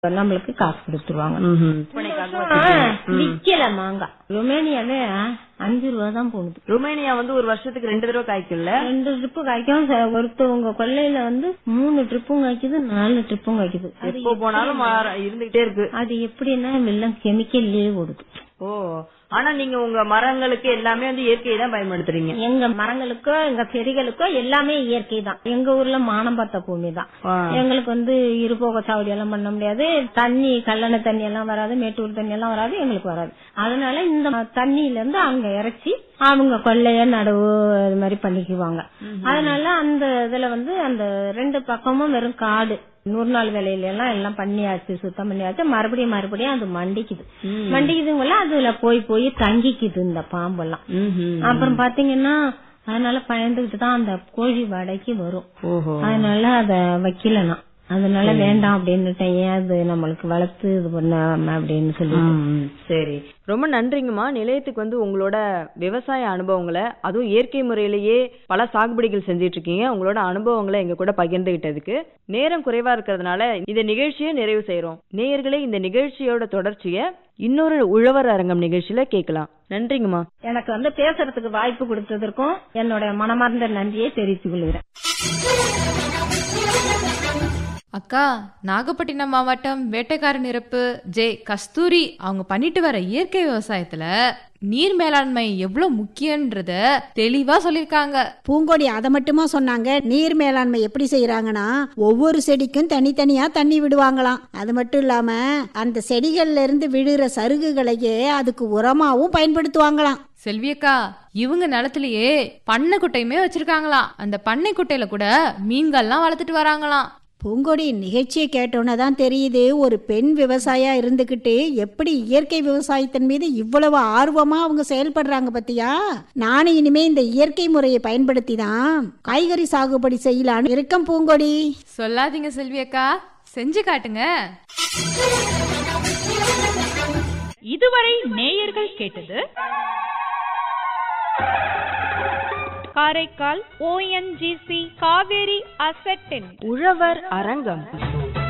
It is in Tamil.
நம்மளுக்கு காசு கொடுத்துருவாங்க விற்பனைக்காக விக்கல மாங்காய் ருமேனியால அஞ்சு ரூபா தான் போகுது ருமேனியா வந்து ஒரு வருஷத்துக்கு ரெண்டு தடவை காய்க்கும்ல ரெண்டு ட்ரிப்பு காய்க்கும் ச- ஒருத்தவங்க கொல்லையில வந்து மூணு ட்ரிப்பும் காய்க்குது நாலு ட்ரிப்பும் காய்க்குது அது எப்போ போனாலும் மாற- இருந்துகிட்டே இருக்கு அது எப்படின்னா எல்லாம் கெமிக்கல்லே ஓடுது ஓ ஆனா நீங்க உங்க மரங்களுக்கு எல்லாமே வந்து இயற்கையை தான் பயன்படுத்துறீங்க எங்க மரங்களுக்கோ எங்க செடிகளுக்கோ எல்லாமே இயற்கை தான் எங்க ஊர்ல மானம் பார்த்த பூமி தான் ஆ. எங்களுக்கு வந்து இருபோக சாவடி எல்லாம் பண்ண முடியாது தண்ணி கல்லணை தண்ணி எல்லாம் வராது மேட்டூர் தண்ணி எல்லாம் வராது எங்களுக்கு வராது அதனால இந்த தண்ணியில இருந்து அங்க இறைச்சி அவங்க கொள்ளைய நடவு இது மாதிரி பண்ணிக்குவாங்க அதனால அந்த இதுல வந்து அந்த ரெண்டு பக்கமும் வெறும் காடு நூறு நாள் வேலையில எல்லாம் எல்லாம் பண்ணியாச்சு சுத்தம் பண்ணியாச்சு மறுபடியும் மறுபடியும் அது மண்டிக்குது மண்டிக்குதுங்களா அதுல போய் போய் தங்கிக்குது இந்த பாம்பெல்லாம் ம்ஹும். அப்புறம் பாத்தீங்கன்னா அதனால பயந்துகிட்டு தான் அந்த கோழி வாடகைக்கு வரும் ஓஹோ அதனால அத வைக்கல நான் அதனால வேண்டாம் அப்படின்னுட்டேன் ஏன் அது நம்மளுக்கு வளர்த்து இது பண்ணாம அப்படின்னு சொல்லிட்டு ம், சரி ரொம்ப நன்றிங்கம்மா நிலையத்துக்கு வந்து உங்களோட விவசாய அனுபவங்களை அதுவும் இயற்கை முறையிலேயே பல சாகுபடிகள் செஞ்சிட்டு இருக்கீங்க உங்களோட அனுபவங்களை எங்க கூட பகிர்ந்துகிட்டதுக்கு நேரம் குறைவா இருக்கிறதுனால இந்த நிகழ்ச்சியை நிறைவு செய்றோம் நேயர்களே இந்த நிகழ்ச்சியோட தொடர்ச்சியை இன்னொரு உழவர் அரங்கம் நிகழ்ச்சியில கேட்கலாம் நன்றிங்கம்மா எனக்கு வந்து பேசுறதுக்கு வாய்ப்பு கொடுத்ததற்கும் என்னோட மனமார்ந்த நன்றியை தெரிவித்துக் கொள்கிறேன் அக்கா நாகப்பட்டினம் மாவட்டம் வேட்டைக்கார நிரப்பு ஜே கஸ்தூரி அவங்க பண்ணிட்டு வர இயற்கை விவசாயத்துல நீர் மேலாண்மை எவ்வளவு முக்கியன்றத தெளிவா சொல்லிருக்காங்க பூங்கொடி அதை மட்டுமா சொன்னாங்க நீர் மேலாண்மை எப்படி செய்யறாங்கன்னா ஒவ்வொரு செடிக்கும் தனித்தனியா தண்ணி விடுவாங்களாம் அது மட்டும் இல்லாம அந்த செடிகள்ல இருந்து விழுற சருகுகளையே அதுக்கு உரமாவும் பயன்படுத்துவாங்களாம் செல்வியக்கா இவங்க நிலத்திலேயே பண்ணை குட்டையுமே வச்சிருக்காங்களாம் அந்த பண்ணை குட்டையில கூட மீன்கள்லாம் வளர்த்துட்டு வராங்களாம் பூங்கொடி நிகழ்ச்சியை கேட்டோன்னே தான் தெரியுது ஒரு பெண் விவசாயியா இருந்துகிட்டு எப்படி இயற்கை விவசாயத்தின் மீது இவ்வளவு ஆர்வமா அவங்க செயல்படுறாங்க பத்தியா நானும் இனிமே இந்த இயற்கை முறையை பயன்படுத்தி தான் காய்கறி சாகுபடி செய்யலான்னு இருக்கேன் பூங்கொடி சொல்லாதீங்க செல்வியக்கா செஞ்சு காட்டுங்க இதுவரை நேயர்கள் கேட்டது காரைக்கால் ஓஎன்ஜிசி காவேரி அசெட்டின் உழவர் அரங்கம்